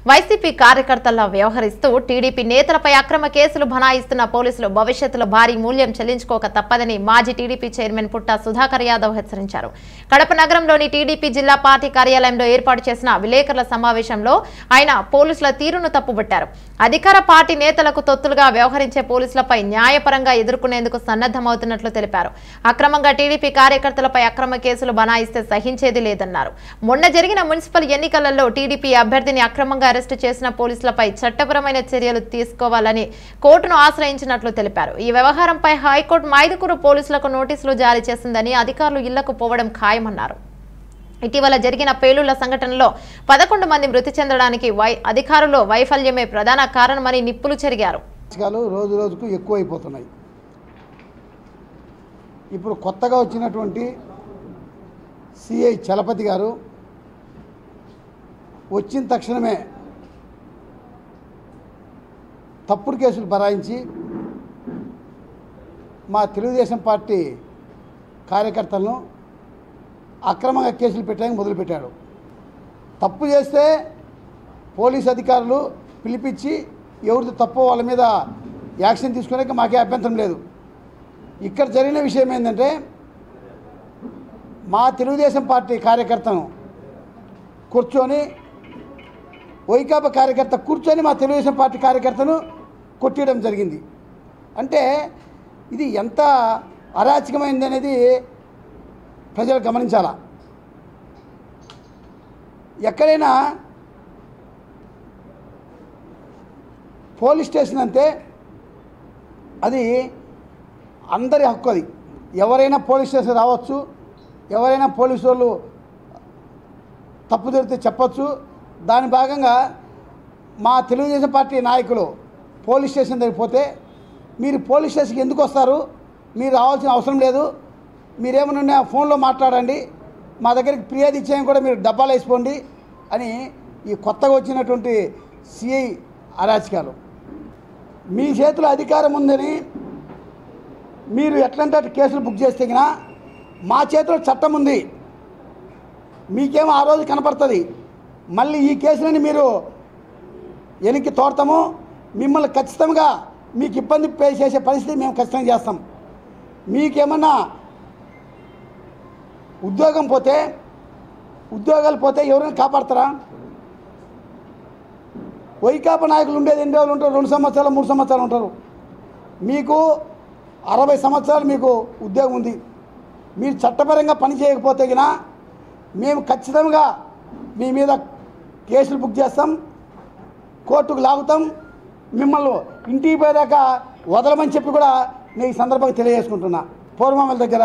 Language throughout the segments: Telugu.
వైసీపీ కార్యకర్తల్లో వ్యవహరిస్తూ టీడీపీ నేతలపై అక్రమ కేసులు బనాయిస్తున్న పోలీసులు భవిష్యత్తులో భారీ మూల్యం చెల్లించుకోక తప్పదని మాజీ టీడీపీ చైర్మన్ పుట్ట సుధాకర్ యాదవ్ హెచ్చరించారు కడప నగరంలోని టీడీపీ జిల్లా పార్టీ కార్యాలయంలో ఏర్పాటు చేసిన విలేకరుల సమావేశంలో ఆయన పోలీసుల తీరును తప్పుబట్టారు అధికార పార్టీ నేతలకు తొత్తులుగా వ్యవహరించే పోలీసులపై న్యాయపరంగా ఎదుర్కొనేందుకు సన్నద్దమవుతున్నట్లు తెలిపారు అక్రమంగా టీడీపీ కార్యకర్తలపై అక్రమ కేసులు బనాయిస్తే సహించేది లేదన్నారు మొన్న జరిగిన మున్సిపల్ ఎన్నికలలో టీడీపీ అభ్యర్థిని అక్రమంగా అరెస్టు చేసిన పోలీసులపై చట్టపరమైన చర్యలు తీసుకోవాలని కోర్టును ఆశ్రయించినట్లు తెలిపారు ఈ వ్యవహారంపై హైకోర్టు మైదుకూరు పోలీసులకు నోటీసులు జారీ చేసిందని అధికారులు ఇళ్లకు పోవడం ఖాయమన్నారు ఇటీవల జరిగిన పేలుళ్ల సంఘటనలో పదకొండు మంది మృతి చెందడానికి వై అధికారులు వైఫల్యమే ప్రధాన కారణమని నిప్పులు చెరిగారు అరాచకాలు రోజు రోజుకు ఎక్కువైపోతున్నాయి ఇప్పుడు కొత్తగా వచ్చినటువంటి సిఐ చలపతి గారు వచ్చిన తక్షణమే తప్పుడు కేసులు బరాయించి మా తెలుగుదేశం పార్టీ కార్యకర్తలను అక్రమంగా కేసులు పెట్టడానికి మొదలుపెట్టాడు తప్పు చేస్తే పోలీస్ అధికారులు పిలిపించి ఎవరిది తప్పో వాళ్ళ మీద యాక్షన్ తీసుకునే మాకే అభ్యంతరం లేదు ఇక్కడ జరిగిన విషయం ఏంటంటే మా తెలుగుదేశం పార్టీ కార్యకర్తను కూర్చొని వైకాపా కార్యకర్త కూర్చొని మా తెలుగుదేశం పార్టీ కార్యకర్తను కొట్టేయడం జరిగింది అంటే ఇది ఎంత అరాచకమైంది అనేది ప్రజలు గమనించాలా ఎక్కడైనా పోలీస్ స్టేషన్ అంటే అది అందరి హక్కు అది ఎవరైనా పోలీస్ స్టేషన్ రావచ్చు ఎవరైనా పోలీసు వాళ్ళు తప్పు జరిగితే చెప్పచ్చు దాని భాగంగా మా తెలుగుదేశం పార్టీ నాయకులు పోలీస్ స్టేషన్ దగ్గరికి పోతే మీరు పోలీస్ స్టేషన్కి ఎందుకు వస్తారు మీరు రావాల్సిన అవసరం లేదు మీరేమన్నా ఫోన్లో మాట్లాడండి మా దగ్గరికి ఫిర్యాదు ఇచ్చేయం కూడా మీరు డబ్బాలు వేసుకోండి అని ఈ కొత్తగా వచ్చినటువంటి సిఐ అరాచకాలు మీ చేతిలో అధికారం ఉందని మీరు ఎట్లంటే అటు కేసులు బుక్ చేస్తే గినా మా చేతిలో చట్టం ఉంది మీకేమో ఆ రోజు కనపడుతుంది మళ్ళీ ఈ కేసులని మీరు వెనక్కి తోడతాము మిమ్మల్ని ఖచ్చితంగా మీకు ఇబ్బంది పే చేసే పరిస్థితి మేము ఖచ్చితంగా చేస్తాం మీకేమన్నా ఉద్యోగం పోతే ఉద్యోగాలు పోతే ఎవరైనా కాపాడతారా వైకాపా నాయకులు ఉండేది ఎన్ని రోజులు ఉంటారు రెండు సంవత్సరాలు మూడు సంవత్సరాలు ఉంటారు మీకు అరవై సంవత్సరాలు మీకు ఉద్యోగం ఉంది మీరు చట్టపరంగా పని చేయకపోతే గినా మేము ఖచ్చితంగా మీ మీద కేసులు బుక్ చేస్తాం కోర్టుకు లాగుతాం మిమ్మల్ని ఇంటికి పోయాక వదలమని చెప్పి కూడా నేను ఈ సందర్భంగా తెలియజేసుకుంటున్నా పూర్వమామల దగ్గర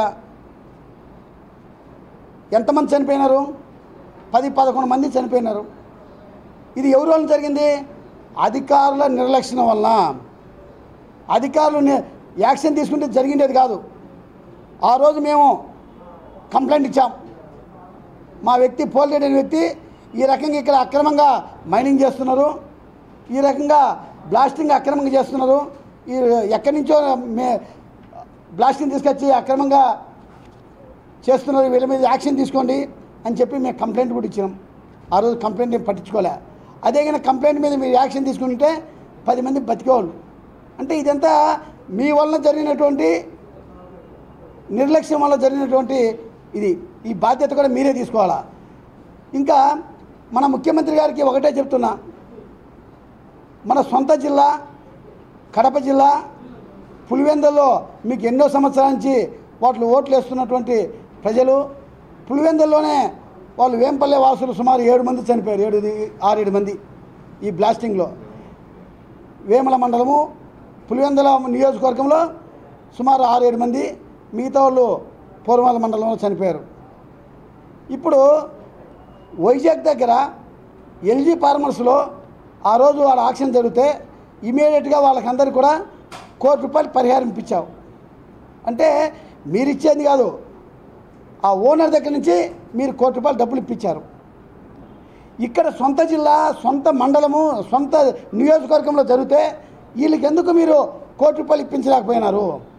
ఎంతమంది చనిపోయినారు పది పదకొండు మంది చనిపోయినారు ఇది ఎవరి వల్ల జరిగింది అధికారుల నిర్లక్ష్యం వలన అధికారులు ని- యాక్షన్ తీసుకుంటే జరిగిండేది కాదు ఆ రోజు మేము కంప్లైంట్ ఇచ్చాం మా వ్యక్తి పోలిరెడ్డి అనే వ్యక్తి ఈ రకంగా ఇక్కడ అక్రమంగా మైనింగ్ చేస్తున్నారు ఈ రకంగా బ్లాస్టింగ్ అక్రమంగా చేస్తున్నారు ఈ ఎక్కడి నుంచో మే బ్లాస్టింగ్ తీసుకొచ్చి అక్రమంగా చేస్తున్నారు వీళ్ళ మీద యాక్షన్ తీసుకోండి అని చెప్పి మేము కంప్లైంట్ కూడా ఇచ్చినాం ఆ రోజు కంప్లైంట్ ఏం పట్టించుకోలే అదే కానీ కంప్లైంట్ మీద మీరు యాక్షన్ తీసుకుంటే పది మంది బతికేవాళ్ళు అంటే ఇదంతా మీ వలన జరిగినటువంటి నిర్లక్ష్యం వల్ల జరిగినటువంటి ఇది ఈ బాధ్యత కూడా మీరే తీసుకోవాలా ఇంకా మన ముఖ్యమంత్రి గారికి ఒకటే చెప్తున్నా మన సొంత జిల్లా కడప జిల్లా పులివెందుల్లో మీకు ఎన్నో సంవత్సరాల నుంచి వాటిలో ఓట్లు వేస్తున్నటువంటి ప్రజలు పులివెందుల్లోనే వాళ్ళు వేంపల్లె వాసులు సుమారు ఏడు మంది చనిపోయారు ఏడు ఆరేడు మంది ఈ బ్లాస్టింగ్లో వేముల మండలము పులివెందుల నియోజకవర్గంలో సుమారు ఆరేడు మంది మిగతా వాళ్ళు పూర్వాల మండలంలో చనిపోయారు ఇప్పుడు వైజాగ్ దగ్గర ఎల్జీ ఫార్మర్స్లో ఆ రోజు వాళ్ళ ఆక్షన్ జరిగితే ఇమీడియట్గా వాళ్ళకందరికీ కూడా కోటి రూపాయలు పరిహారం ఇప్పించావు అంటే మీరు ఇచ్చేది కాదు ఆ ఓనర్ దగ్గర నుంచి మీరు కోటి రూపాయలు డబ్బులు ఇప్పించారు ఇక్కడ సొంత జిల్లా సొంత మండలము సొంత నియోజకవర్గంలో జరిగితే వీళ్ళకి ఎందుకు మీరు కోటి రూపాయలు ఇప్పించలేకపోయినారు